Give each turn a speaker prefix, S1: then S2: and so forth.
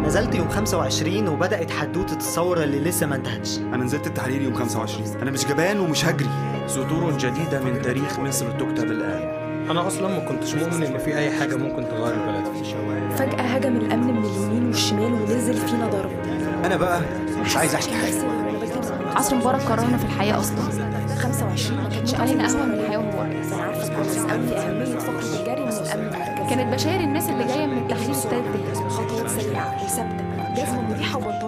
S1: نزلت يوم 25 وبدأت حدوتة الثورة اللي لسه ما انتهتش
S2: انا نزلت التحرير يوم 25 انا مش جبان ومش هجري
S3: سطور جديدة من تاريخ مصر تكتب الآن
S4: انا اصلا ما كنتش مؤمن ان في اي حاجه ممكن تغير البلد
S5: فجأة هجم الأمن من اليمين والشمال ونزل فينا ضرب
S2: انا بقى مش عايز احكي حاجه
S6: عصر مبارك كرهنا في الحياة أصلا
S5: 25 ما كانش
S6: علينا
S5: أول
S6: أهون من
S5: أسبوع.
S6: الحياة وهو
S5: أنا عارفة كويس قوي أهمية فقرة الجري من الأمن المركزي
S6: كانت بشاير الناس اللي جاية من التحرير ابتدت تهدى
S5: خطوات سريعة وثابتة جزمة مريحة وبنطلون